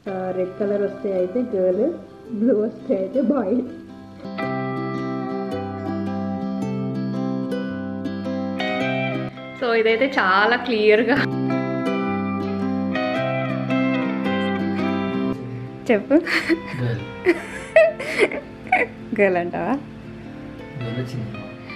Red colour వస్తే అయితే girl blue వస్తే అయితే బాయ్ సో ఇదైతే చాలా క్లియర్గా చెప్పు గర్ల్ గర్ల్ అంటావా గర్ల్ వచ్చింది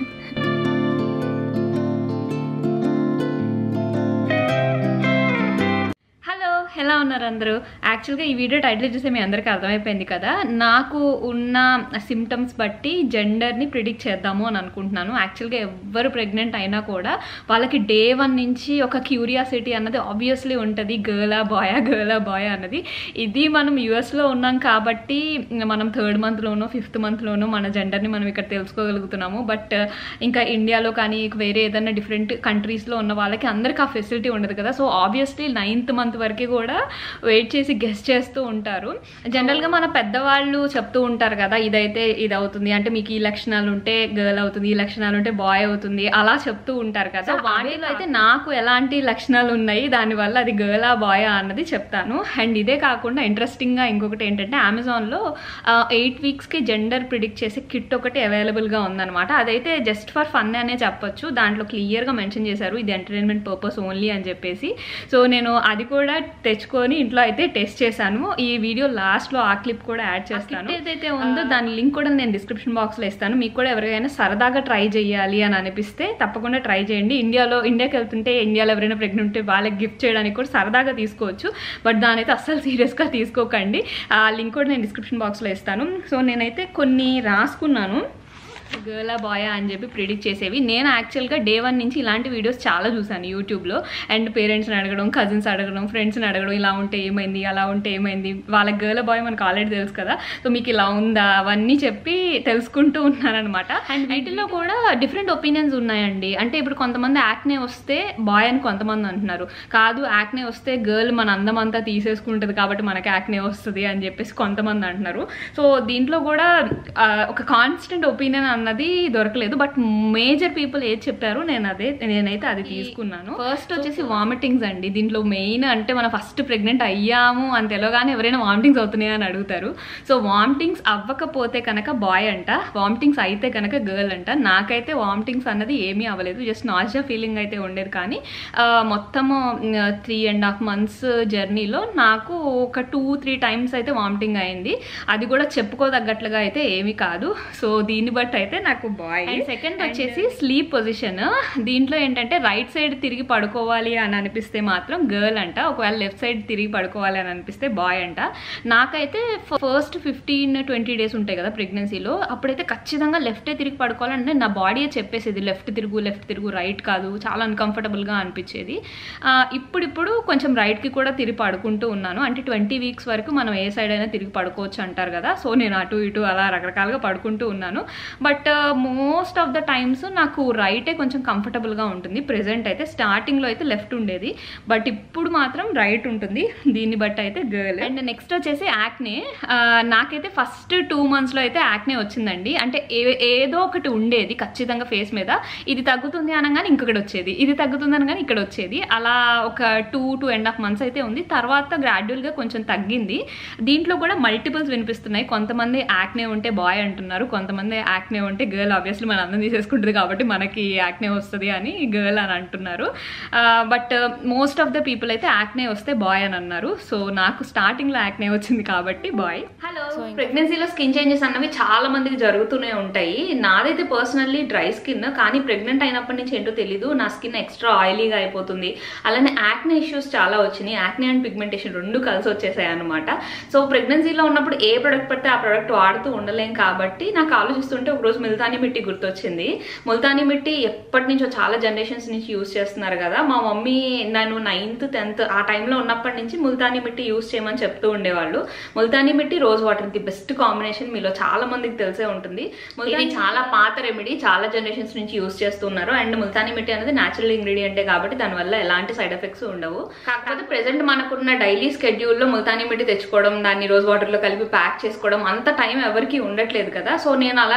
హలో ఎలా ఉన్నారు అందరూ యాక్చువల్గా ఈ వీడియో టైటిల్ చూస్తే మీ అందరికీ అర్థమైపోయింది కదా నాకు ఉన్న సిమ్టమ్స్ బట్టి జెండర్ని ప్రిడిక్ట్ చేద్దాము అని అనుకుంటున్నాను యాక్చువల్గా ఎవరు ప్రెగ్నెంట్ అయినా కూడా వాళ్ళకి డే వన్ నుంచి ఒక క్యూరియాసిటీ అన్నది ఆబ్వియస్లీ ఉంటుంది గర్లా బాయా గర్లా బాయా అన్నది ఇది మనం యూఎస్లో ఉన్నాం కాబట్టి మనం థర్డ్ మంత్లోనో ఫిఫ్త్ మంత్లోనో మన జెండర్ని మనం ఇక్కడ తెలుసుకోగలుగుతున్నాము బట్ ఇంకా ఇండియాలో కానీ వేరే ఏదైనా డిఫరెంట్ కంట్రీస్లో ఉన్న వాళ్ళకి అందరికీ ఆ ఫెసిలిటీ ఉండదు కదా సో ఆబ్వియస్లీ నైన్త్ మంత్ వరకు కూడా వెయిట్ చేసి గెస్ట్ చేస్తూ ఉంటారు జనరల్గా మన పెద్దవాళ్ళు చెప్తూ ఉంటారు కదా ఇదైతే ఇది అవుతుంది అంటే మీకు ఈ లక్షణాలు ఉంటే గర్ల్ అవుతుంది ఈ లక్షణాలు ఉంటే బాయ్ అవుతుంది అలా చెప్తూ ఉంటారు కదా వాటిలో అయితే నాకు ఎలాంటి లక్షణాలు ఉన్నాయి దానివల్ల అది గర్లా బాయ్ అన్నది చెప్తాను అండ్ ఇదే కాకుండా ఇంట్రెస్టింగ్గా ఇంకొకటి ఏంటంటే అమెజాన్లో ఎయిట్ వీక్స్కి జెండర్ ప్రిడిక్ట్ చేసే కిట్ ఒకటి అవైలబుల్గా ఉందన్నమాట అదైతే జస్ట్ ఫర్ ఫన్ అనే చెప్పొచ్చు దాంట్లో క్లియర్గా మెన్షన్ చేశారు ఇది ఎంటర్టైన్మెంట్ పర్పస్ ఓన్లీ అని చెప్పేసి సో నేను అది కూడా తెచ్చుకొని ఇంట్లో అయితే టెస్ట్ చేశాను ఈ వీడియో లాస్ట్లో ఆ క్లిప్ కూడా యాడ్ చేస్తాను ఏదైతే ఉందో దాని లింక్ కూడా నేను డిస్క్రిప్షన్ బాక్స్లో ఇస్తాను మీకు కూడా ఎవరికైనా సరదాగా ట్రై చేయాలి అని అనిపిస్తే తప్పకుండా ట్రై చేయండి ఇండియాలో ఇండియాకి వెళ్తుంటే ఇండియాలో ఎవరైనా ప్రెగ్నెంట్ ఉంటే వాళ్ళకి గిఫ్ట్ చేయడానికి కూడా సరదాగా తీసుకోవచ్చు బట్ దాని అయితే అస్సలు సీరియస్గా తీసుకోకండి ఆ లింక్ కూడా నేను డిస్క్రిప్షన్ బాక్స్లో ఇస్తాను సో నేనైతే కొన్ని రాసుకున్నాను గర్లా బాయా అని చెప్పి ప్రిడిక్ట్ చేసేవి నేను యాక్చువల్గా డే వన్ నుంచి ఇలాంటి వీడియోస్ చాలా చూసాను యూట్యూబ్లో అండ్ పేరెంట్స్ని అడగడం కజిన్స్ అడగడం ఫ్రెండ్స్ని అడగడం ఇలా ఉంటే ఏమైంది అలా ఉంటే ఏమైంది వాళ్ళ గర్ల బాయ్ మనకు ఆల్రెడీ తెలుసు కదా సో మీకు ఇలా ఉందా అవన్నీ చెప్పి తెలుసుకుంటూ ఉన్నానమాట అండ్ వీటిల్లో కూడా డిఫరెంట్ ఒపీనియన్స్ ఉన్నాయండి అంటే ఇప్పుడు కొంతమంది యాక్నే వస్తే బాయ్ అని కొంతమంది అంటున్నారు కాదు యాక్నే వస్తే గర్ల్ మన అందం అంతా తీసేసుకుంటుంది కాబట్టి మనకి యాక్నే వస్తుంది అని చెప్పేసి కొంతమంది అంటున్నారు సో దీంట్లో కూడా ఆ, ఒక కాన్స్టెంట్ ఒపీనియన్ అన్నది దొరకలేదు బట్ మేజర్ పీపుల్ ఏది చెప్పారు నేను అదే నేనైతే అది తీసుకున్నాను ఫస్ట్ వచ్చేసి వామిటింగ్స్ అండి దీంట్లో మెయిన్ అంటే మనం ఫస్ట్ ప్రెగ్నెంట్ అయ్యాము అని తెలియగానే ఎవరైనా వామిటింగ్స్ అవుతున్నాయా అని అడుగుతారు సో వామిటింగ్స్ అవ్వకపోతే కనుక బాయ్ అంట వామిటింగ్స్ అయితే కనుక గర్ల్ అంట నాకైతే వామిటింగ్స్ అన్నది ఏమీ అవ్వలేదు జస్ట్ నాజియా ఫీలింగ్ అయితే ఉండేది కానీ ఆ, మొత్తము త్రీ అండ్ హాఫ్ మంత్స్ జర్నీలో నాకు ఒక టూ త్రీ టైమ్స్ అయితే వామిటింగ్ అయింది అది కూడా చెప్పుకోదగ్గట్లుగా అయితే ఏమీ కాదు సో దీన్ని బట్టి అయితే నాకు బాయ్ సెకండ్ వచ్చేసి స్లీప్ పొజిషన్ దీంట్లో ఏంటంటే రైట్ సైడ్ తిరిగి పడుకోవాలి అని అనిపిస్తే మాత్రం గర్ల్ అంట ఒకవేళ లెఫ్ట్ సైడ్ తిరిగి పడుకోవాలి అని అనిపిస్తే బాయ్ అంట నాకైతే ఫస్ట్ ఫిఫ్టీన్ ట్వంటీ డేస్ ఉంటాయి కదా ప్రెగ్నెన్సీలో అప్పుడైతే ఖచ్చితంగా లెఫ్టే తిరిగి పడుకోవాలంటే నా బాడీయే చెప్పేసేది లెఫ్ట్ తిరుగు లెఫ్ట్ తిరుగు రైట్ కాదు చాలా అన్కంఫర్టబుల్గా అనిపించేది ఆ, ఇప్పుడిప్పుడు కొంచెం రైట్కి కూడా తిరిగి పడుకుంటూ ఉన్నాను అంటే ట్వంటీ వీక్స్ వరకు మనం ఏ సైడ్ అయినా తిరిగి పడుకోవచ్చు అంటారు కదా సో నేను అటు ఇటు అలా రకరకాలుగా పడుకుంటూ ఉన్నాను but most of the times నాకు రైటే కొంచెం కంఫర్టబుల్గా ఉంటుంది ప్రెసెంట్ అయితే స్టార్టింగ్లో అయితే లెఫ్ట్ ఉండేది బట్ ఇప్పుడు మాత్రం రైట్ ఉంటుంది దీన్ని బట్టి అయితే గర్ల్ అండ్ నెక్స్ట్ వచ్చేసి యాక్నే నాకైతే ఫస్ట్ టూ మంత్స్లో అయితే యాక్నే వచ్చిందండి అంటే ఏ- ఏదో ఒకటి ఉండేది ఖచ్చితంగా ఫేస్ మీద ఇది తగ్గుతుంది అనగానే ఇంకొకటి వచ్చేది ఇది తగ్గుతుంది అనగానే ఇక్కడ వచ్చేది అలా ఒక two two and half months అయితే ఉంది తర్వాత గ్రాడ్యువల్గా కొంచెం తగ్గింది దీంట్లో కూడా మల్టిపుల్స్ వినిపిస్తున్నాయి కొంతమంది యాక్నే ఉంటే బాయ్ అంటున్నారు కొంతమంది యాక్నే ఉంటే గర్ల్ ఆబ్వియస్లీ మన అందం తీసేసుకుంటుంది కాబట్టి మనకి యాక్నే వస్తుంది అని గర్ల్ అని అంటున్నారు but most of the people అయితే యాక్నే వస్తే బాయ్ అని అన్నారు సో నాకు స్టార్టింగ్లో యాక్నే వచ్చింది కాబట్టి బాయ్ హలో ప్రెగ్నెన్సీలో స్కిన్ చేంజెస్ అన్నవి చాలా మందికి జరుగుతూనే ఉంటాయి నాదైతే పర్సనల్లీ డ్రై స్కిన్ కానీ ప్రెగ్నెంట్ అయినప్పటి నుంచి ఏంటో తెలీదు నా స్కిన్ ఎక్స్ట్రా ఆయిలీగా అయిపోతుంది అలానే యాక్నే ఇష్యూస్ చాలా వచ్చినాయి యాక్నే అండ్ పిగ్మెంటేషన్ రెండు కలిసి వచ్చేసాయి అనమాట సో ప్రెగ్నెన్సీలో ఉన్నప్పుడు ఏ ప్రొడక్ట్ పడితే ఆ ప్రొడక్ట్ వాడుతూ ఉండలేం కాబట్టి నాకు ఆలోచిస్తుంటే ఒక రోజు ముల్తానీ మిట్టి గుర్తొచ్చింది ముల్తానీ మిట్టి ఎప్పటి నుంచో చాలా జనరేషన్స్ నుంచి యూస్ చేస్తున్నారు కదా మా మమ్మీ నేను నైన్త్ టెన్త్ ఆ టైంలో ఉన్నప్పటి నుంచి ముల్తానీ మిట్టి యూస్ చేయమని చెప్తూ ఉండేవాళ్ళు Multani mitti rose water the best combination మీలో చాలా మందికి తెలిసే ఉంటుంది ఇది చాలా పాత రెమెడీ చాలా జనరేషన్స్ నుంచి యూస్ చేస్తున్నారు అండ్ ముల్తానీ మిట్టి అనేది న్యాచురల్ ఇంగ్రీడియంటే కాబట్టి దానివల్ల ఎలాంటి సైడ్ ఎఫెక్ట్స్ ఉండవు కాకపోతే ప్రెసెంట్ మనకున్న డైలీ స్కెడ్యూల్లో ముల్తానీ మిట్టి తెచ్చుకోవడం దాన్ని రోజ్ వాటర్ లో కలిపి ప్యాక్ చేసుకోవడం అంత టైం ఎవరికి ఉండట్లేదు కదా సో నేను అలా చూస్తూ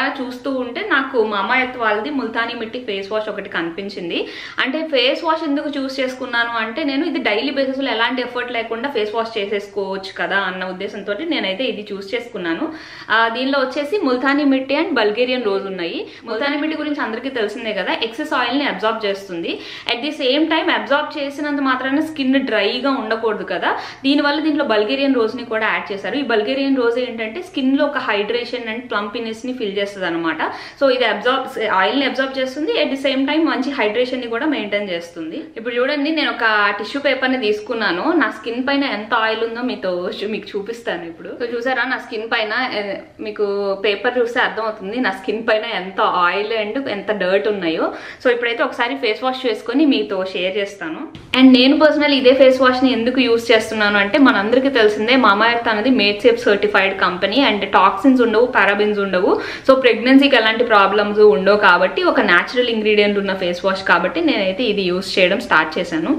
చూస్తూ ఉంటే నాకు మామాయత్ వాళ్ళది ముల్తానీ మిట్టి ఫేస్ వాష్ ఒకటి కనిపించింది అంటే ఫేస్ వాష్ ఎందుకు చూస్ చేసుకున్నాను అంటే నేను ఇది డైలీ బేసిస్లో ఎలాంటి ఎఫర్ట్ లేకుండా ఫేస్ వాష్ చేసేసుకోవచ్చు కదా అన్న ఉద్దేశంతో నేనైతే ఇది చూస్ చేసుకున్నాను ఆ, దీనిలో వచ్చేసి Multani mitti and Bulgarian rose ఉన్నాయి ముల్తానీ మిట్టి గురించి అందరికీ తెలిసిందే కదా ఎక్సెస్ ఆయిల్ని అబ్జార్బ్ చేస్తుంది at the same time absorb చేసినంత మాత్రాన స్కిన్ డ్రైగా ఉండకూడదు కదా దీనివల్ల దీంట్లో బల్గేరియన్ రోజ్ని కూడా యాడ్ చేశారు ఈ బల్గేరియన్ రోజ్ ఏంటంటే స్కిన్ లో ఒక హైడ్రేషన్ అండ్ ప్లంపినెస్ ని ఫిల్ చేస్తుంది అనమాట సో ఇది అబ్జార్బ్ ఆయిల్ ని అబ్జార్బ్ చేస్తుంది అట్ ది సేమ్ టైం మంచి హైడ్రేషన్ ని కూడా మెయింటైన్ చేస్తుంది ఇప్పుడు చూడండి నేను ఒక టిష్యూ పేపర్ ని తీసుకున్నాను నా స్కిన్ పైన ఎంత ఆయిల్ ఉందో మీతో చూ- మీకు చూపిస్తాను ఇప్పుడు సో చూసారా నా స్కిన్ పైన ఏ, మీకు పేపర్ చూస్తే అర్థమవుతుంది నా స్కిన్ పైన ఎంత ఆయిల్ అండ్ ఎంత డర్ట్ ఉన్నాయో సో ఇప్పుడైతే ఒకసారి ఫేస్ వాష్ చేసుకొని మీతో షేర్ చేస్తాను అండ్ నేను పర్సనల్ ఇదే ఫేస్ వాష్ ని ఎందుకు యూస్ చేస్తున్నాను అంటే మనందరికీ తెలిసిందే మామాయర్త్ అనేది made safe certified company and toxins ఉండవు పారాబిన్స్ ఉండవు సో ప్రెగ్నెన్సీకి ఎలాంటి ప్రాబ్లమ్స్ ఉండవు కాబట్టి ఒక న్యాచురల్ ఇంగ్రీడియంట్ ఉన్న ఫేస్ వాష్ కాబట్టి నేనైతే ఇది యూస్ చేయడం స్టార్ట్ చేశాను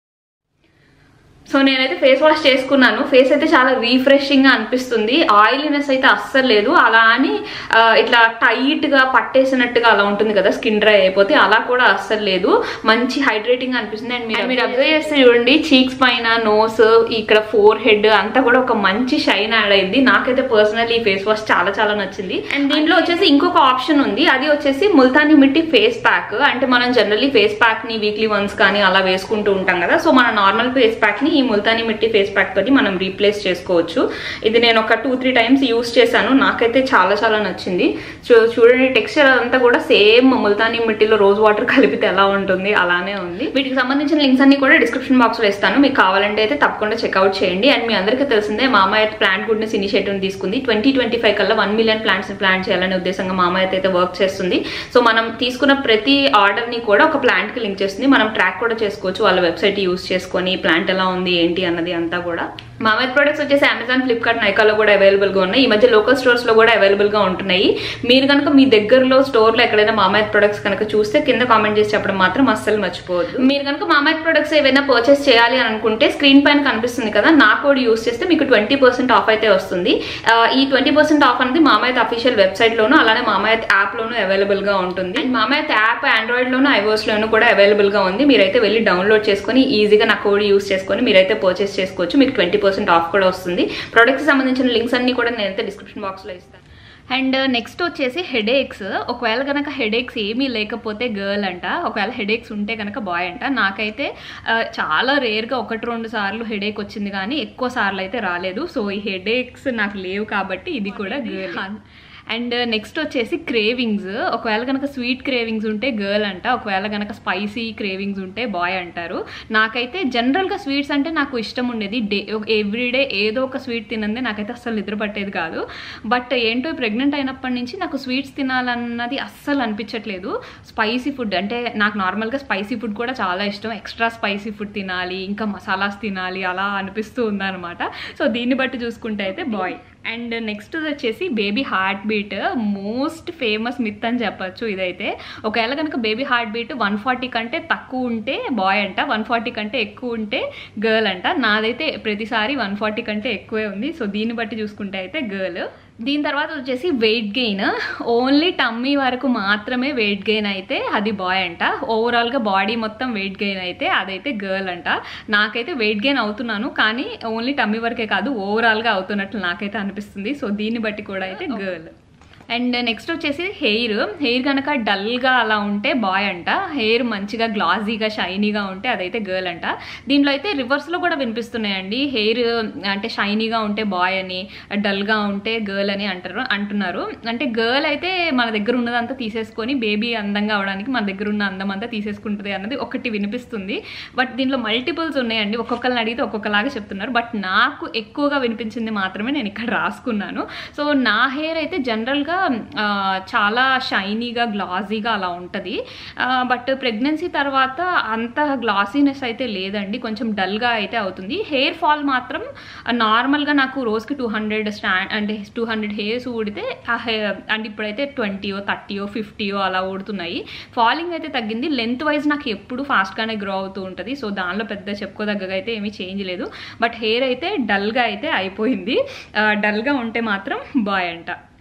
సో నేనైతే ఫేస్ వాష్ చేసుకున్నాను ఫేస్ అయితే చాలా రీఫ్రెషింగ్ గా అనిపిస్తుంది ఆయిలీనెస్ అయితే అస్సలు లేదు అలా అని ఆ, ఇట్లా టైట్ గా పట్టేసినట్టుగా అలా ఉంటుంది కదా స్కిన్ డ్రై అయిపోతే అలా కూడా అస్సలు లేదు మంచి హైడ్రేటింగ్ అనిపిస్తుంది అండ్ మీరు మీరు అబ్జర్వ్ చేస్తే చూడండి చీక్స్ పైన నోస్ ఇక్కడ ఫోర్ హెడ్ అంతా కూడా ఒక మంచి షైన్ యాడ్ అయింది నాకైతే పర్సనల్ ఈ ఫేస్ వాష్ చాలా చాలా నచ్చింది అండ్ దీంట్లో వచ్చేసి ఇంకొక ఆప్షన్ ఉంది అది వచ్చేసి ముల్తానీ మిట్టి ఫేస్ ప్యాక్ అంటే మనం జనరల్లీ ఫేస్ ప్యాక్ ని వీక్లీ వన్స్ కానీ అలా వేసుకుంటూ ఉంటాం కదా సో మన నార్మల్ ఫేస్ ప్యాక్ ని ఈ ముల్తానీ మిట్టి ఫేస్ ప్యాక్ తోటి మనం రీప్లేస్ చేసుకోవచ్చు ఇది నేను ఒక టూ త్రీ టైమ్స్ యూస్ చేశాను నాకైతే చాలా చాలా నచ్చింది చూ- చూడండి టెక్స్చర్ అదంతా కూడా సేమ్ ముల్తానీ మిట్టిలో రోజ్ వాటర్ కలిపితే ఎలా ఉంటుంది అలానే ఉంది వీటికి సంబంధించిన లింక్స్ అన్ని కూడా డిస్క్రిప్షన్ బాక్స్ లో ఇస్తాను మీకు కావాలంటే అయితే తప్పకుండా చెక్అవుట్ చేయండి అండ్ మీ అందరికీ తెలిసిందే మామాయత్ ప్లాంట్ గుడ్నెస్ ఇనిషియేటివ్ తీసుకుంది ట్వంటీ ట్వంటీ ఫైవ్ కల్లా వన్ మిలియన్ ప్లాంట్స్ ప్లాంట్ చేయాలనే ఉద్దేశంగా మామాయత్ అయితే వర్క్ చేస్తుంది సో మనం తీసుకున్న ప్రతి ఆర్డర్ ని కూడా ఒక ప్లాంట్ కి లింక్ చేస్తుంది మనం ట్రాక్ కూడా చేసుకోవచ్చు వాళ్ళ వెబ్సైట్ యూస్ చేసుకొని ప్లాంట్ ఎలా ఉంది ఏంటి అన్నది అంతా కూడా మామయ్య ప్రొడక్ట్స్ వచ్చేసి అమెజాన్ ఫ్లిప్కార్ట్ నైకాలో కూడా అవైలబుల్ గా ఉన్నాయి ఈ మధ్య లోకల్ స్టోర్స్ లో కూడా అవైలబుల్ గా ఉంటున్నాయి మీరు కనుక మీ దగ్గరలో స్టోర్ లో ఎక్కడైనా మామయ్య ప్రొడక్ట్స్ కనుక చూస్తే కింద కామెంట్ చేసి చెప్పడం మాత్రం అస్సలు మర్చిపోవద్దు మీరు కనుక మామయ్య ప్రొడక్ట్స్ ఏవైనా పర్చేస్ చేయాలి అని అనుకుంటే స్క్రీన్ పైన కనిపిస్తుంది కదా నా కోడ్ యూస్ చేస్తే మీకు ట్వంటీ పర్సెంట్ ఆఫ్ అయితే వస్తుంది ఆ, ఈ ట్వంటీ పర్సెంట్ ఆఫ్ అనేది మామయ్య అఫీషియల్ వెబ్సైట్ లోను అలానే మామయ్య యాప్ లోను అవైలబుల్ గా ఉంటుంది అండ్ మామయ్య యాప్ ఆండ్రాయిడ్ లోను ఐఓఎస్ లోను కూడా అవైలబుల్ గా ఉంది మీరైతే వెళ్ళి డౌన్లోడ్ చేసుకొని ఈజీగా నా కోడ్ యూస్ చేసుకొని మీరైతే పర్చేస్ చేసుకోవచ్చు మీకు ట్వంటీ పర్సెంట్ ఆఫ్ కూడా వస్తుంది ప్రొడక్ట్స్ సంబంధించిన లింక్స్ అన్ని కూడా నేనైతే డిస్క్రిప్షన్ బాక్స్ లో ఇస్తాను అండ్ నెక్స్ట్ వచ్చేసి హెడేక్స్ ఒకవేళ కనుక హెడేక్స్ ఏమీ లేకపోతే గర్ల్ అంట ఒకవేళ హెడేక్స్ ఉంటే కనుక బాయ్ అంట నాకైతే ఆ, చాలా రేర్గా ఒకటి రెండు సార్లు హెడేక్ వచ్చింది కానీ ఎక్కువ సార్లు అయితే రాలేదు సో ఈ హెడేక్స్ నాకు లేవు కాబట్టి ఇది కూడా గర్ల్ అండ్ నెక్స్ట్ వచ్చేసి క్రేవింగ్స్ ఒకవేళ కనుక స్వీట్ క్రేవింగ్స్ ఉంటే గర్ల్ అంట ఒకవేళ కనుక స్పైసీ క్రేవింగ్స్ ఉంటే బాయ్ అంటారు నాకైతే జనరల్గా స్వీట్స్ అంటే నాకు ఇష్టం ఉండేది డే ఎవ్రీడే ఏదో ఒక స్వీట్ తినందే నాకైతే అస్సలు నిద్ర పట్టేది కాదు బట్ ఏంటో ప్రెగ్నెంట్ అయినప్పటి నుంచి నాకు స్వీట్స్ తినాలన్నది అస్సలు అనిపించట్లేదు స్పైసీ ఫుడ్ అంటే నాకు నార్మల్గా స్పైసీ ఫుడ్ కూడా చాలా ఇష్టం ఎక్స్ట్రా స్పైసీ ఫుడ్ తినాలి ఇంకా మసాలాస్ తినాలి అలా అనిపిస్తూ ఉందన్నమాట సో దీన్ని బట్టి చూసుకుంటే అయితే బాయ్ అండ్ నెక్స్ట్ వచ్చేసి baby heart beat most famous myth అని చెప్పొచ్చు ఇదైతే ఒకవేళ కనుక baby heart beat one forty కంటే తక్కువ ఉంటే బాయ్ అంట వన్ ఫార్టీ కంటే ఎక్కువ ఉంటే గర్ల్ అంట నాదైతే ప్రతిసారి వన్ ఫార్టీ కంటే ఎక్కువే ఉంది సో దీన్ని బట్టి చూసుకుంటే అయితే గర్ల్ దీని తర్వాత వచ్చేసి వెయిట్ గెయిన్ ఓన్లీ టమ్మీ వరకు మాత్రమే వెయిట్ గెయిన్ అయితే అది బాయ్ అంట ఓవరాల్గా బాడీ మొత్తం వెయిట్ గెయిన్ అయితే అదైతే గర్ల్ అంట నాకైతే వెయిట్ గెయిన్ అవుతున్నాను కానీ ఓన్లీ టమ్మీ వరకే కాదు ఓవరాల్గా అవుతున్నట్లు నాకైతే అనిపిస్తుంది సో దీన్ని బట్టి కూడా అయితే గర్ల్ అండ్ నెక్స్ట్ వచ్చేసి హెయిర్ హెయిర్ కనుక డల్గా అలా ఉంటే బాయ్ అంట హెయిర్ మంచిగా గ్లాజీగా షైనీగా ఉంటే అదైతే గర్ల్ అంట దీంట్లో అయితే రివర్స్లో కూడా వినిపిస్తున్నాయండి హెయిర్ అంటే షైనీగా ఉంటే బాయ్ అని డల్గా ఉంటే గర్ల్ అని అంటారు అంటున్నారు అంటే గర్ల్ అయితే మన దగ్గర ఉన్నదంతా తీసేసుకొని బేబీ అందంగా అవడానికి మన దగ్గర ఉన్న అందం అంతా తీసేసుకుంటుంది అన్నది ఒకటి వినిపిస్తుంది బట్ దీంట్లో మల్టిపుల్స్ ఉన్నాయండి ఒక్కొక్కరిని అడిగితే ఒక్కొక్కలాగా చెప్తున్నారు బట్ నాకు ఎక్కువగా వినిపించింది మాత్రమే నేను ఇక్కడ రాసుకున్నాను సో నా హెయిర్ అయితే జనరల్గా ఆ, చాలా షైనీగా గ్లాజీగా అలా ఉంటుంది బట్ ప్రెగ్నెన్సీ తర్వాత అంత గ్లాసీనెస్ అయితే లేదండి కొంచెం డల్గా అయితే అవుతుంది హెయిర్ ఫాల్ మాత్రం నార్మల్గా నాకు రోజుకి టూ హండ్రెడ్ స్టాండ్ అంటే టూ హండ్రెడ్ హెయిర్స్ ఊడితే ఆ హెయిర్ అంటే ఇప్పుడైతే ట్వంటీయో థర్టీయో ఫిఫ్టీయో అలా ఊడుతున్నాయి ఫాలింగ్ అయితే తగ్గింది లెంత్ వైజ్ నాకు ఎప్పుడు ఫాస్ట్గానే గ్రో అవుతూ ఉంటుంది సో దానిలో పెద్ద చెప్పుకోదగ్గగా అయితే ఏమీ చేంజ్ లేదు బట్ హెయిర్ అయితే డల్గా అయితే అయిపోయింది డల్గా ఉంటే మాత్రం బాయ్ అంట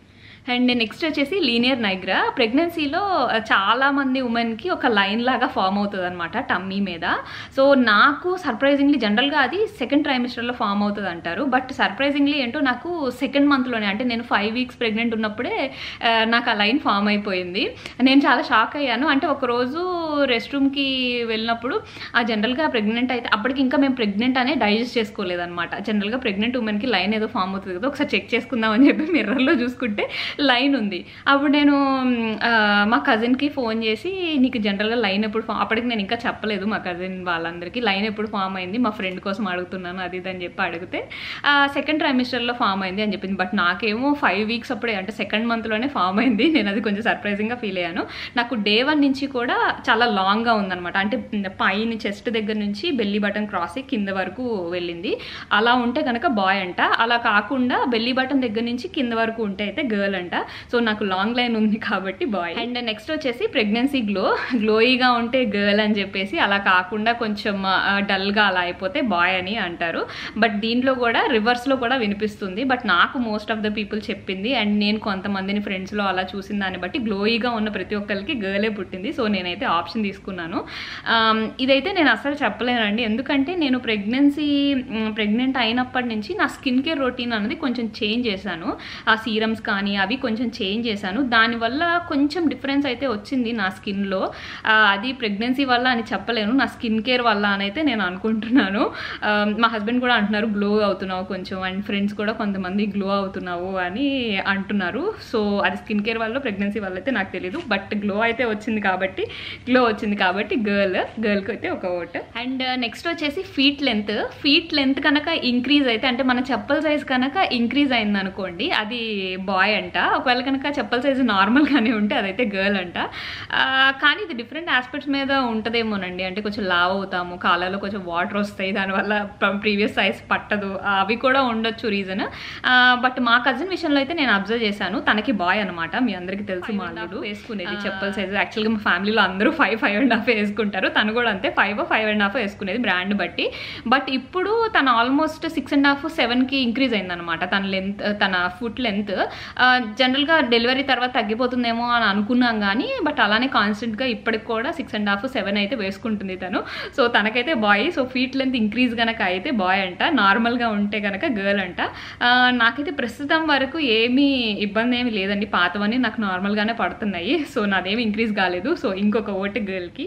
అండ్ నెక్స్ట్ వచ్చేసి లీనియర్ నైగ్రా ప్రెగ్నెన్సీలో చాలా మంది ఉమెన్కి ఒక లైన్ లాగా ఫామ్ అవుతుంది అనమాట టమ్మీ మీద సో నాకు సర్ప్రైజింగ్లీ జనరల్గా అది సెకండ్ ట్రైమిస్టర్లో ఫామ్ అవుతుంది అంటారు బట్ సర్ప్రైజింగ్లీ ఏంటో నాకు సెకండ్ మంత్లోనే అంటే నేను ఫైవ్ వీక్స్ ప్రెగ్నెంట్ ఉన్నప్పుడే ఆ, నాకు ఆ లైన్ ఫామ్ అయిపోయింది నేను చాలా షాక్ అయ్యాను అంటే ఒకరోజు రెస్ట్ రూమ్కి వెళ్ళినప్పుడు ఆ జనరల్గా ప్రెగ్నెంట్ అయితే అప్పటికి ఇంకా మేము ప్రెగ్నెంట్ అనే డైజెస్ట్ చేసుకోలేదన్నమాట జనరల్గా ప్రెగ్నెంట్ ఉమెన్కి లైన్ ఏదో ఫామ్ అవుతుంది కదా ఒకసారి చెక్ చేసుకుందాం అని చెప్పి మిర్రర్లో చూసుకుంటే లైన్ ఉంది అప్పుడు నేను మ్, ఆ, మా కజిన్కి ఫోన్ చేసి నీకు జనరల్గా లైన్ ఎప్పుడు ఫామ్ అప్పటికి నేను ఇంకా చెప్పలేదు మా కజిన్ వాళ్ళందరికీ లైన్ ఎప్పుడు ఫామ్ అయింది మా ఫ్రెండ్ కోసం అడుగుతున్నాను అది ఇది అని చెప్పి అడిగితే సెకండ్ ట్రైమిస్టర్లో ఫామ్ అయింది అని చెప్పింది బట్ నాకేమో ఫైవ్ వీక్స్ అప్పుడే అంటే సెకండ్ మంత్లోనే ఫామ్ అయింది నేను అది కొంచెం సర్ప్రైజింగ్గా ఫీల్ అయ్యాను నాకు డే వన్ నుంచి కూడా చాలా లాంగ్గా ఉందన్నమాట అంటే పైన చెస్ట్ దగ్గర నుంచి బెల్లీ బటన్ క్రాస్ అయ్యి కింద వరకు వెళ్ళింది అలా ఉంటే కనుక బాయ్ అంట అలా కాకుండా బెల్లీ బటన్ దగ్గర నుంచి కింద వరకు ఉంటే అయితే గర్ల్ అంట సో నాకు లాంగ్ లైన్ ఉంది కాబట్టి బాయ్ అండ్ నెక్స్ట్ వచ్చేసి ప్రెగ్నెన్సీ గ్లో గ్లోయిగా ఉంటే గర్ల్ అని చెప్పేసి అలా కాకుండా కొంచెం డల్గా అలా అయిపోతే బాయ్ అని అంటారు బట్ దీంట్లో కూడా రివర్స్లో కూడా వినిపిస్తుంది బట్ నాకు మోస్ట్ ఆఫ్ ద పీపుల్ చెప్పింది అండ్ నేను కొంతమందిని ఫ్రెండ్స్లో అలా చూసిన దాన్ని బట్టి గ్లోయిగా ఉన్న ప్రతి ఒక్కరికి గర్లే పుట్టింది సో నేనైతే ఆప్షన్ తీసుకున్నాను ఆమ్, ఇదైతే నేను అసలు చెప్పలేనండి ఎందుకంటే నేను ప్రెగ్నెన్సీ ప్రెగ్నెంట్ అయినప్పటి నుంచి నా స్కిన్ కేర్ రొటీన్ అనేది కొంచెం చేంజ్ చేశాను ఆ సీరమ్స్ కానీ అవి కొంచెం చేంజ్ చేశాను దానివల్ల కొంచెం డిఫరెన్స్ అయితే వచ్చింది నా స్కిన్లో అది ప్రెగ్నెన్సీ వల్ల అని చెప్పలేను నా స్కిన్ కేర్ వల్ల అని అయితే నేను అనుకుంటున్నాను ఆ, మా హస్బెండ్ కూడా అంటున్నారు గ్లో అవుతున్నావు కొంచెం అండ్ ఫ్రెండ్స్ కూడా కొంతమంది గ్లో అవుతున్నావు అని అంటున్నారు సో అది స్కిన్ కేర్ వల్ల ప్రెగ్నెన్సీ వల్ల అయితే నాకు తెలియదు బట్ గ్లో అయితే వచ్చింది కాబట్టి గ్లో వచ్చింది కాబట్టి గర్ల్ గర్ల్కి అయితే ఒక ఓట్ అండ్ నెక్స్ట్ వచ్చేసి ఫీట్ లెంత్ ఫీట్ లెంత్ కనుక ఇంక్రీజ్ అయితే అంటే మన చెప్పల్ సైజ్ కనుక ఇంక్రీజ్ అయింది అనుకోండి అది బాయ్ అంట ఒకవేళ కనుక చెప్పల్ సైజ్ నార్మల్గానే ఉంటే అదైతే గర్ల్ అంట ఆ, కానీ ఇది డిఫరెంట్ ఆస్పెక్ట్స్ మీద ఉంటుందేమోనండి అంటే కొంచెం లావ్ అవుతాము కాళ్ళలో కొంచెం వాటర్ వస్తాయి దానివల్ల ప్రీవియస్ సైజ్ పట్టదు అవి కూడా ఉండొచ్చు రీజన్ బట్ మా కజిన్ విషయంలో అయితే నేను అబ్జర్వ్ చేశాను తనకి బాయ్ అనమాట మీ అందరికీ తెలుసు మా అల్లుడు వేసుకునేది చెప్పల్ సైజ్ యాక్చువల్గా మా ఫ్యామిలీలో అందరూ ఫైవ్ ఫైవ్ అండ్ హాఫ్ వేసుకుంటారు తను కూడా అంతే ఫైవ్ ఫైవ్ అండ్ హాఫ్ వేసుకునేది బ్రాండ్ బట్టి బట్ ఇప్పుడు తను ఆల్మోస్ట్ సిక్స్ అండ్ హాఫ్ సెవెన్కి ఇంక్రీజ్ అయిందనమాట తన లెంత్ తన ఫుట్ లెంత్ జనరల్గా డెలివరీ తర్వాత తగ్గిపోతుందేమో అని అనుకున్నాం కానీ బట్ అలానే కాన్స్టెంట్గా ఇప్పటికి కూడా సిక్స్ అండ్ హాఫ్ సెవెన్ అయితే వేసుకుంటుంది తను సో తనకైతే boy so feet length increase కనుక అయితే బాయ్ అంట నార్మల్గా ఉంటే కనుక గర్ల్ అంట ఆ, నాకైతే ప్రస్తుతం వరకు ఏమీ ఇబ్బంది ఏమి లేదండి పాతవన్నీ నాకు నార్మల్గానే పడుతున్నాయి సో నాదేమి ఇంక్రీజ్ కాలేదు సో ఇంకొక ఓటు గర్ల్కి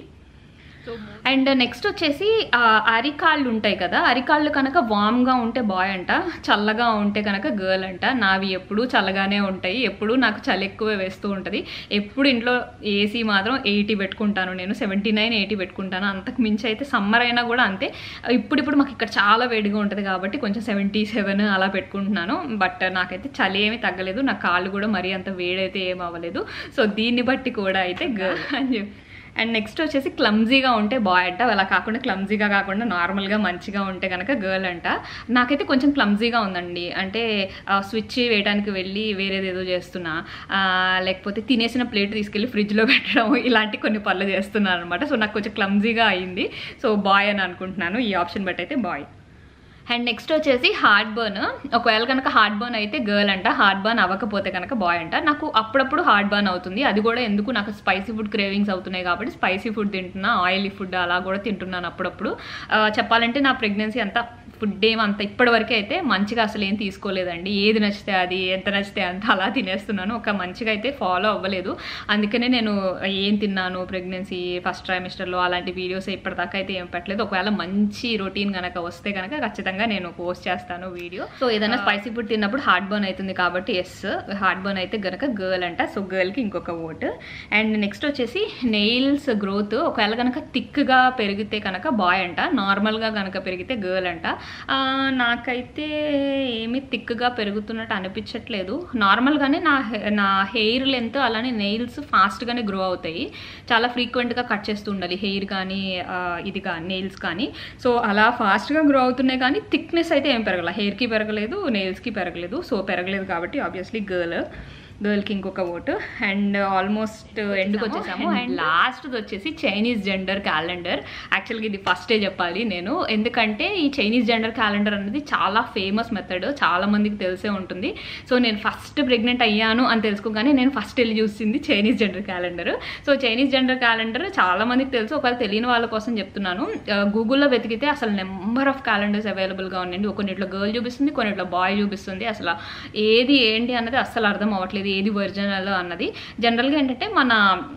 అండ్ నెక్స్ట్ వచ్చేసి ఆ, అరికాళ్ళు ఉంటాయి కదా అరికాళ్ళు కనుక వామ్గా ఉంటే బాయ్ అంట చల్లగా ఉంటే కనుక గర్ల్ అంట నావి ఎప్పుడూ చల్లగానే ఉంటాయి ఎప్పుడూ నాకు చలి ఎక్కువ వేస్తూ ఉంటుంది ఎప్పుడు ఇంట్లో ఏసీ మాత్రం ఎయిటీ పెట్టుకుంటాను నేను సెవెంటీ నైన్ ఎయిటీ పెట్టుకుంటాను అంతకు మించి అయితే సమ్మర్ అయినా కూడా అంతే ఇప్పుడిప్పుడు మాకు ఇక్కడ చాలా వేడిగా ఉంటుంది కాబట్టి కొంచెం సెవెంటీ సెవెన్ అలా పెట్టుకుంటున్నాను బట్ నాకైతే చలి ఏమీ తగ్గలేదు నా కాళ్ళు కూడా మరీ అంత వేడైతే ఏం అవ్వలేదు సో దీన్ని బట్టి కూడా అయితే గర్ల్ అని చెప్పి అండ్ నెక్స్ట్ వచ్చేసి క్లమ్జీగా ఉంటే బాయ్ అంట అలా కాకుండా క్లమ్జీగా కాకుండా నార్మల్గా మంచిగా ఉంటే కనుక గర్ల్ అంట నాకైతే కొంచెం క్లమ్జీగా ఉందండి అంటే స్విచ్ వేయడానికి వెళ్ళి వేరేది ఏదో చేస్తున్నా ఆ, లేకపోతే తినేసిన ప్లేట్ తీసుకెళ్ళి ఫ్రిడ్జ్లో పెట్టడం ఇలాంటి కొన్ని పనులు చేస్తున్నాను అనమాట సో నాకు కొంచెం క్లమ్జీగా అయింది సో బాయ్ అని అనుకుంటున్నాను ఈ ఆప్షన్ బట్టి అయితే బాయ్ అండ్ నెక్స్ట్ వచ్చేసి హార్ట్ బర్న్ ఒకవేళ కనుక హార్ట్ బర్న్ అయితే గర్ల్ అంట హార్ట్ బర్న్ అవ్వకపోతే కనుక బాయ్ అంట నాకు అప్పుడప్పుడు హార్ట్ బర్న్ అవుతుంది అది కూడా ఎందుకు నాకు స్పైసీ ఫుడ్ క్రేవింగ్స్ అవుతున్నాయి కాబట్టి స్పైసీ ఫుడ్ తింటున్నా ఆయిలీ ఫుడ్ అలా కూడా తింటున్నాను అప్పుడప్పుడు ఆ, చెప్పాలంటే నా ప్రెగ్నెన్సీ అంతా ఫుడ్ ఏం అంత ఇప్పటివరకు అయితే మంచిగా అసలు ఏం తీసుకోలేదండి ఏది నచ్చితే అది ఎంత నచ్చితే అంత అలా తినేస్తున్నాను ఒక మంచిగా అయితే ఫాలో అవ్వలేదు అందుకనే నేను ఏం తిన్నాను ప్రెగ్నెన్సీ ఫస్ట్ ట్రైమిస్టర్లో అలాంటి వీడియోస్ ఇప్పటిదాకా అయితే ఏం పెట్టలేదు ఒకవేళ మంచి రొటీన్ కనుక వస్తే కనుక ఖచ్చితంగా నేను పోస్ట్ చేస్తాను వీడియో సో ఏదైనా స్పైసీ ఫుడ్ తిన్నప్పుడు హార్ట్ బర్న్ అవుతుంది కాబట్టి ఎస్ హార్ట్ బర్న్ అయితే గనక గర్ల్ అంట సో గర్ల్కి ఇంకొక ఓట్ అండ్ నెక్స్ట్ వచ్చేసి నెయిల్స్ గ్రోత్ ఒకవేళ కనుక థిక్గా పెరిగితే కనుక బాయ్ అంట నార్మల్గా కనుక పెరిగితే గర్ల్ అంట ఆ, నాకైతే ఏమీ థిక్గా పెరుగుతున్నట్టు అనిపించట్లేదు నార్మల్గానే నా హె- నా హెయిర్ లెంత్ అలానే నెయిల్స్ ఫాస్ట్గానే గ్రో అవుతాయి చాలా ఫ్రీక్వెంట్గా కట్ చేస్తూ ఉండాలి హెయిర్ కానీ ఆ, ఇది కానీ నెయిల్స్ కానీ సో అలా ఫాస్ట్గా గ్రో అవుతున్నాయి కానీ థిక్నెస్ అయితే ఏం పెరగలేదు హెయిర్కి పెరగలేదు నెయిల్స్కి పెరగలేదు సో పెరగలేదు కాబట్టి ఆబ్వియస్లీ గర్ల్ గర్ల్కి ఇంకొక ఓటు అండ్ ఆల్మోస్ట్ ఎండ్కి వచ్చేసాము అండ్ లాస్ట్ వచ్చేసి చైనీస్ జెండర్ క్యాలెండర్ యాక్చువల్గా ఇది ఫస్టే చెప్పాలి నేను ఎందుకంటే ఈ చైనీస్ జెండర్ క్యాలెండర్ అనేది చాలా ఫేమస్ మెథడ్ చాలా మందికి తెలిసే ఉంటుంది సో నేను ఫస్ట్ ప్రెగ్నెంట్ అయ్యాను అని తెలుసుకోగానే నేను ఫస్ట్ వెళ్ళి చూసింది Chinese gender calendar so Chinese gender calendar చాలా మందికి తెలుసు ఒకవేళ తెలియని వాళ్ళ కోసం చెప్తున్నాను గూగుల్లో వెతికితే అసలు నెంబర్ ఆఫ్ క్యాలెండర్స్ అవైలబుల్గా ఉన్నాయండి కొన్నిట్లో గర్ల్ చూపిస్తుంది కొన్నిట్లో బాయ్ చూపిస్తుంది అసలు ఏది ఏంటి అన్నది అస్సలు అర్థం అవ్వట్లేదు ఏది ఒరిజినల్ అన్నది జనరల్గా ఏంటంటే మన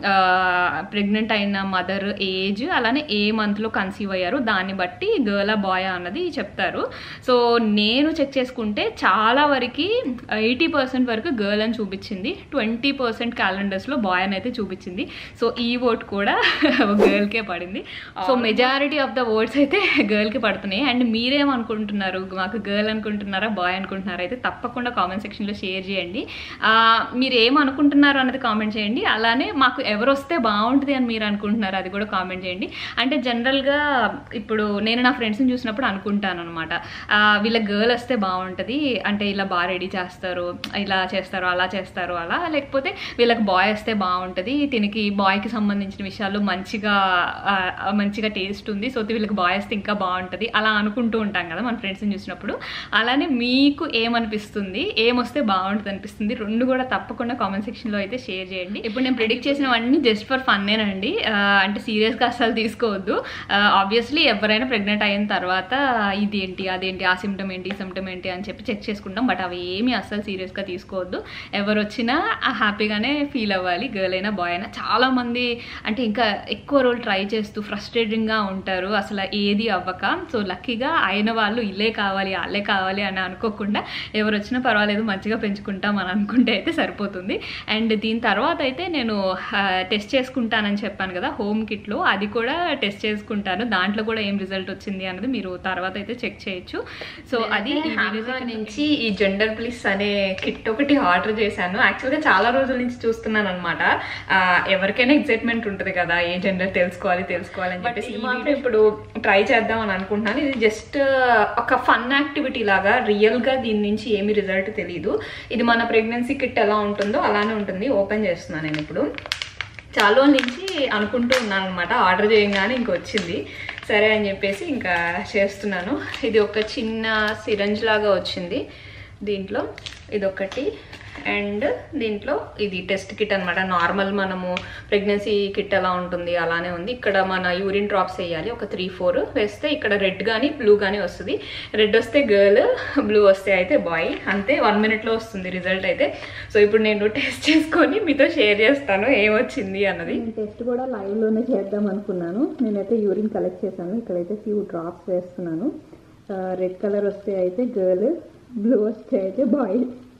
ప్రెగ్నెంట్ అయిన మదర్ ఏజ్ అలానే ఏ మంత్లో కన్సీవ్ అయ్యారు దాన్ని బట్టి గర్ల్ బాయ్ అన్నది చెప్తారు సో నేను చెక్ చేసుకుంటే చాలా వరకు ఎయిటీ పర్సెంట్ వరకు గర్ల్ అని చూపించింది ట్వంటీ పర్సెంట్ క్యాలెండర్స్లో బాయ్ అని అయితే చూపించింది సో ఈ ఓట్ కూడా గర్ల్కే పడింది so majority of the votes అయితే గర్ల్కి పడుతున్నాయి అండ్ మీరేమనుకుంటున్నారు మాకు గర్ల్ అనుకుంటున్నారా బాయ్ అనుకుంటున్నారా అయితే తప్పకుండా కామెంట్ సెక్షన్లో షేర్ చేయండి ఆ, మీరు ఏమనుకుంటున్నారు అన్నది కామెంట్ చేయండి అలానే మాకు ఎవరు వస్తే బాగుంటుంది అని మీరు అనుకుంటున్నారు అది కూడా కామెంట్ చేయండి అంటే జనరల్గా ఇప్పుడు నేను నా ఫ్రెండ్స్ని చూసినప్పుడు అనుకుంటాను అనమాట వీళ్ళ గర్ల్ వస్తే బాగుంటుంది అంటే ఇలా బాగా రెడీ చేస్తారు ఇలా చేస్తారు అలా చేస్తారు అలా లేకపోతే వీళ్ళకి బాయ్ వస్తే బాగుంటుంది దీనికి బాయ్కి సంబంధించిన విషయాలు మంచిగా ఆ, మంచిగా టేస్ట్ ఉంది సో వీళ్ళకి బాయ్ వస్తే ఇంకా బాగుంటుంది అలా అనుకుంటూ ఉంటాం కదా మన ఫ్రెండ్స్ని చూసినప్పుడు అలానే మీకు ఏమనిపిస్తుంది ఏమొస్తే బాగుంటుంది అనిపిస్తుంది రెండు కూడా తప్పకుండా కామెంట్ సెక్షన్లో అయితే షేర్ చేయండి ఇప్పుడు నేను ప్రిడిక్ట్ చేసినవన్నీ జస్ట్ ఫర్ ఫన్నేనండి ఆ, అంటే సీరియస్గా అస్సలు తీసుకోవద్దు ఆబ్వియస్లీ ఎవరైనా ప్రెగ్నెంట్ అయిన తర్వాత ఇది ఏంటి అదేంటి ఆ సిమ్టమ్ ఏంటి ఈ సిమ్టమ్ ఏంటి అని చెప్పి చెక్ చేసుకుంటాం బట్ అవి ఏమీ అస్సలు సీరియస్గా తీసుకోవద్దు ఎవరు వచ్చినా హ్యాపీగానే ఫీల్ అవ్వాలి గర్ల్ అయినా బాయ్ అయినా చాలా మంది అంటే ఇంకా ఎక్కువ రోజులు ట్రై చేస్తూ ఫ్రస్ట్రేటింగ్గా ఉంటారు అసలు ఏది అవ్వక సో లక్కీగా అయిన వాళ్ళు ఇల్లే కావాలి వాళ్ళే కావాలి అని అనుకోకుండా ఎవరు వచ్చినా పర్వాలేదు మంచిగా పెంచుకుంటాం అని అనుకుంటే అయితే సరిపోతుంది అండ్ దీని తర్వాత అయితే నేను టెస్ట్ చేసుకుంటానని చెప్పాను కదా హోమ్ కిట్లో అది కూడా టెస్ట్ చేసుకుంటాను దాంట్లో కూడా ఏం రిజల్ట్ వచ్చింది అన్నది మీరు తర్వాత అయితే చెక్ చేయొచ్చు సో అది ఈ వీడియో నుంచి ఈ జెండర్ ప్లీస్ అనే కిట్ ఒకటి ఆర్డర్ చేశాను యాక్చువల్గా చాలా రోజుల నుంచి చూస్తున్నాను అనమాట ఎవరికైనా ఎక్సైట్మెంట్ ఉంటుంది కదా ఏ జెండర్ తెలుసుకోవాలి తెలుసుకోవాలి అని చెప్పేసి ఈ మాత్రం ఇప్పుడు ట్రై చేద్దాం అని అనుకుంటున్నాను ఇది జస్ట్ ఒక ఫన్ యాక్టివిటీ లాగా రియల్గా దీని నుంచి ఏమి రిజల్ట్ తెలియదు ఇది మన ప్రెగ్నెన్సీ కిట్ ఎలా ఉంటుందో అలానే ఉంటుంది ఓపెన్ చేస్తున్నాను నేను ఇప్పుడు చాలా రోజుల నుంచి అనుకుంటూ ఉన్నాను అనమాట ఆర్డర్ చేయగానే ఇంక వచ్చింది సరే అని చెప్పేసి ఇంకా చేస్తున్నాను ఇది ఒక చిన్న సిరంజ్ లాగా వచ్చింది దీంట్లో ఇది ఒకటి అండ్ దీంట్లో ఇది టెస్ట్ కిట్ అనమాట నార్మల్ మనము ప్రెగ్నెన్సీ కిట్ ఎలా ఉంటుంది అలానే ఉంది ఇక్కడ మన యూరిన్ డ్రాప్స్ వేయాలి ఒక త్రీ ఫోర్ వేస్తే ఇక్కడ రెడ్ కానీ బ్లూ కానీ వస్తుంది రెడ్ వస్తే గర్ల్ బ్లూ వస్తే అయితే బాయ్ అంతే వన్ మినిట్లో వస్తుంది రిజల్ట్ అయితే సో ఇప్పుడు నేను టెస్ట్ చేసుకొని మీతో షేర్ చేస్తాను ఏమొచ్చింది అన్నది నేను టెస్ట్ కూడా లైవ్ లోనే చేద్దాం అనుకున్నాను నేనైతే యూరిన్ కలెక్ట్ చేశాను ఇక్కడైతే ఫ్యూ డ్రాప్స్ వేస్తున్నాను రెడ్ కలర్ వస్తే అయితే గర్ల్ బ్లూ వస్తే అయితే బాయ్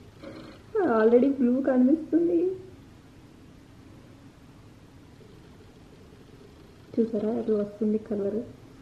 ఆల్రెడీ బ్లూ కనిపిస్తుంది చూసారా అది వస్తుంది కలర్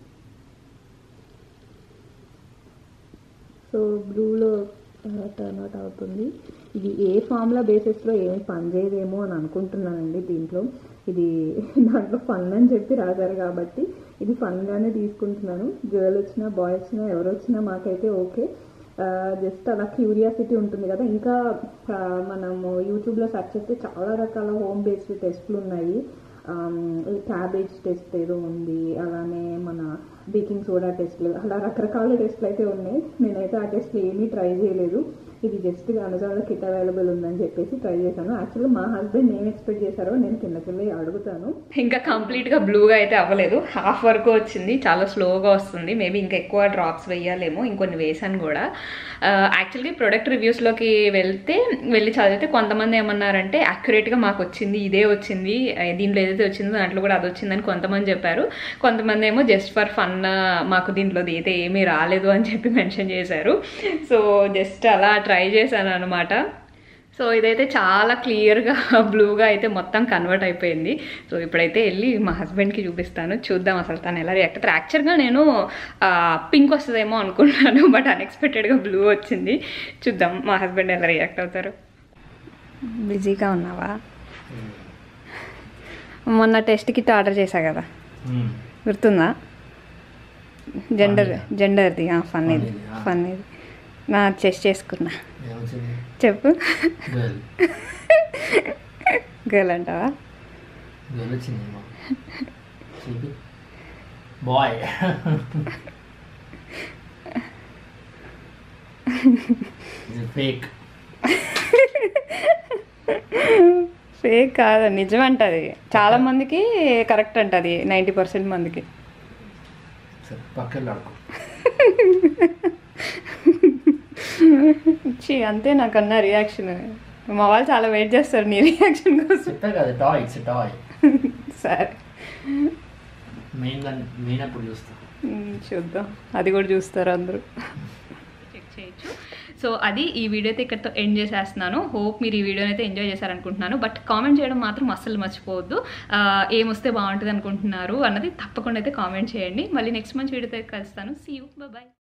సో బ్లూలో టర్న్ అవుట్ అవుతుంది ఇది ఏ ఫార్ములా బేసిస్లో ఏమి పనిచేయదేమో అని అనుకుంటున్నానండి దీంట్లో ఇది దాంట్లో ఫన్ అని చెప్పి రాశారు కాబట్టి ఇది ఫన్గానే తీసుకుంటున్నాను గర్ల్ వచ్చినా బాయ్ వచ్చినా ఎవరు వచ్చినా మాకైతే ఓకే జస్ట్ అలా క్యూరియాసిటీ ఉంటుంది కదా ఇంకా ఆ, మనము యూట్యూబ్లో సెర్చ్ చేస్తే చాలా రకాల హోమ్ బేస్డ్ టెస్ట్లు ఉన్నాయి క్యాబేజ్ టెస్ట్ ఏదో ఉంది అలానే మన బేకింగ్ సోడా టెస్ట్లు అలా రకరకాల టెస్ట్లు అయితే ఉన్నాయి నేనైతే ఆ టెస్ట్లు ఏమీ ట్రై చేయలేదు ఇది జస్ట్ అమెజాన్లో కిట్ అవైలబుల్ ఉందని చెప్పేసి ట్రై చేశాను యాక్చువల్గా మా హస్బెండ్ ఏం ఎక్స్పెక్ట్ చేశారో నేను కిందకి వెళ్ళి అడుగుతాను ఇంకా కంప్లీట్గా బ్లూగా అయితే అవ్వలేదు హాఫ్ వరకు వచ్చింది చాలా స్లోగా వస్తుంది మేబీ ఇంకా ఎక్కువ డ్రాప్స్ వేయాలేమో ఇంకొన్ని వేసాను కూడా యాక్చువల్గా ప్రొడక్ట్ రివ్యూస్లోకి వెళ్తే వెళ్ళి చదివితే కొంతమంది ఏమన్నారంటే యాక్యురేట్గా మాకు వచ్చింది ఇదే వచ్చింది ఆ, దీంట్లో ఏదైతే వచ్చిందో దాంట్లో కూడా అది వచ్చిందని కొంతమంది చెప్పారు కొంతమంది ఏమో జస్ట్ ఫర్ ఫన్ మాకు దీంట్లో అయితే ఏమీ రాలేదు అని చెప్పి మెన్షన్ చేశారు సో జస్ట్ అలా ట్రై చేశాను అనమాట సో ఇదైతే చాలా క్లియర్గా బ్లూగా అయితే మొత్తం కన్వర్ట్ అయిపోయింది సో ఇప్పుడైతే వెళ్ళి మా హస్బెండ్కి చూపిస్తాను చూద్దాం అసలు తను ఎలా రియాక్ట్ అవుతారు యాక్చువల్గా నేను పింక్ వస్తుందేమో అనుకున్నాను బట్ అన్ఎక్స్పెక్టెడ్గా బ్లూ వచ్చింది చూద్దాం మా హస్బెండ్ ఎలా రియాక్ట్ అవుతారు బిజీగా ఉన్నావా మొన్న టెస్ట్ కిట్ ఆర్డర్ చేశా కదా గుర్తుందా జెండర్ జెండర్ది ఫన్ ఇది Fun ఇది, ఆ. ఫన్ ఇది నా చెస్ట్ చేసుకున్నా ఏమొచ్చింది చెప్పు గర్ల్ గర్ల్ అంటావా గర్ల్ వచ్చిందేమో చూపి బాయ్ ఇది ఫేక్ ఫేక్ కాదు నిజం అంటది చాలా మందికి కరెక్ట్ అంటది నైంటీ పర్సెంట్ మందికి సరే పక్కన ఆడుకో ఛీ, అంతే నాకన్నా రియాక్షన్ మా వాళ్ళు చాలా వెయిట్ చేస్తారు నీ రియాక్షన్ కోసం చెప్పా కదా టాయ్ ఇట్స్ టాయ్ సరే మెయిన్ మెయిన్ అప్పుడు చూస్తా మ్మ్, చూద్దాం అది కూడా చూస్తారు అందరూ చెక్ చేయొచ్చు సో అది ఈ వీడియో అయితే ఇక్కడితో ఎండ్ చేసేస్తున్నాను హోప్ మీరు ఈ వీడియోని అయితే ఎంజాయ్ చేశారనుకుంటున్నాను బట్ కామెంట్ చేయడం మాత్రం అస్సలు మర్చిపోవద్దు ఆ, ఏమొస్తే బాగుంటుంది అనుకుంటున్నారు అన్నది తప్పకుండా అయితే కామెంట్ చేయండి మళ్ళీ నెక్స్ట్ మంచి వీడియోతో కలుస్తాను సీ యూ బాయ్